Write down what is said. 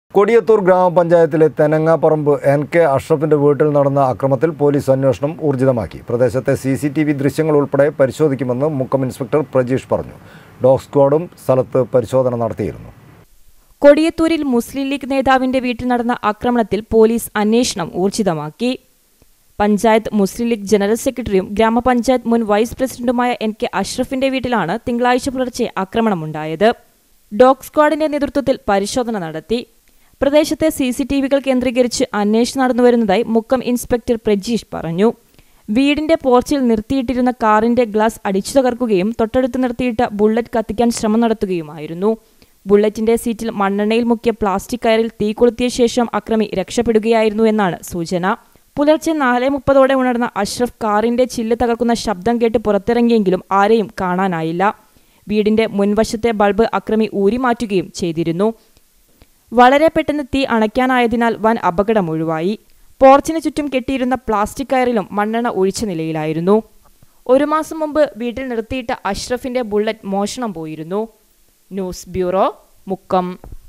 കൊടിയത്തൂർ ഗ്രാമപഞ്ചായത്തിലെ തെനങ്ങാപ്പറമ്പ് N K അഷ്റഫിന്റെ വീട്ടിൽ നടന്ന അക്രമത്തിൽ പോലീസ് അന്വേഷണം ഊർജിതമാക്കി പ്രദേശത്തെ സി സി ടി വി ദൃശ്യങ്ങൾ ഉൾപ്പെടെ പരിശോധിക്കുമെന്ന് മുക്കം ഇൻസ്പെക്ടർ പ്രജീഷ് പറഞ്ഞു ഡോഗ് സ്ക്വാഡും സ്ഥലത്ത് പരിശോധന നടത്തിയിരുന്നു കൊടിയത്തൂരിൽ മുസ്ലിം ലീഗ് നേതാവിന്റെ വീട്ടിൽ നടന്ന ആക്രമണത്തിൽ പോലീസ് അന്വേഷണം ഊർജിതമാക്കി പഞ്ചായത്ത് മുസ്ലിം ലീഗ് ജനറൽ സെക്രട്ടറിയും ഗ്രാമപഞ്ചായത്ത് മുൻ വൈസ് പ്രസിഡന്റുമായ എൻ കെ അഷ്റഫിന്റെ വീട്ടിലാണ് തിങ്കളാഴ്ച പുലർച്ചെ ആക്രമണമുണ്ടായത് ഡോഗ് സ്ക്വാഡിന്റെ നേതൃത്വത്തിൽ പരിശോധന നടത്തി പ്രദേശത്തെ സി സി ടി വികൾ കേന്ദ്രീകരിച്ച് അന്വേഷണം നടന്നുവരുന്നതായി മുക്കം ഇൻസ്പെക്ടർ പ്രജീഷ് പറഞ്ഞു വീടിന്റെ പോർച്ചിൽ നിർത്തിയിട്ടിരുന്ന കാറിന്റെ ഗ്ലാസ് അടിച്ചു തകർക്കുകയും തൊട്ടടുത്ത് നിർത്തിയിട്ട ബുള്ളറ്റ് കത്തിക്കാൻ ശ്രമം നടത്തുകയുമായിരുന്നു ബുള്ളറ്റിന്റെ സീറ്റിൽ മണ്ണെണ്ണയിൽ മുക്കിയ പ്ലാസ്റ്റിക് കയറിൽ തീ കൊളുത്തിയ ശേഷം അക്രമി രക്ഷപ്പെടുകയായിരുന്നു എന്നാണ് സൂചന പുലർച്ചെ നാല് മുപ്പതോടെ ഉണർന്ന അഷ്റഫ് കാറിന്റെ ചില്ല് തകർക്കുന്ന ശബ്ദം കേട്ട് പുറത്തിറങ്ങിയെങ്കിലും ആരെയും കാണാനായില്ല വീടിന്റെ മുൻവശത്തെ ബൾബ് അക്രമി ഊരിമാറ്റുകയും ചെയ്തിരുന്നു വളരെ പെട്ടെന്ന് തീ അണയ്ക്കാനായതിനാൽ വൻ അപകടം ഒഴിവായി പോർച്ചിന് ചുറ്റും കെട്ടിയിരുന്ന പ്ലാസ്റ്റിക് കയറിലും മണ്ണെണ്ണ ഒഴിച്ച നിലയിലായിരുന്നു ഒരു മാസം മുമ്പ് വീട്ടിൽ നിർത്തിയിട്ട അഷ്റഫിന്റെ ബുള്ളറ്റ് മോഷണം പോയിരുന്നു ന്യൂസ് ബ്യൂറോ മുക്കം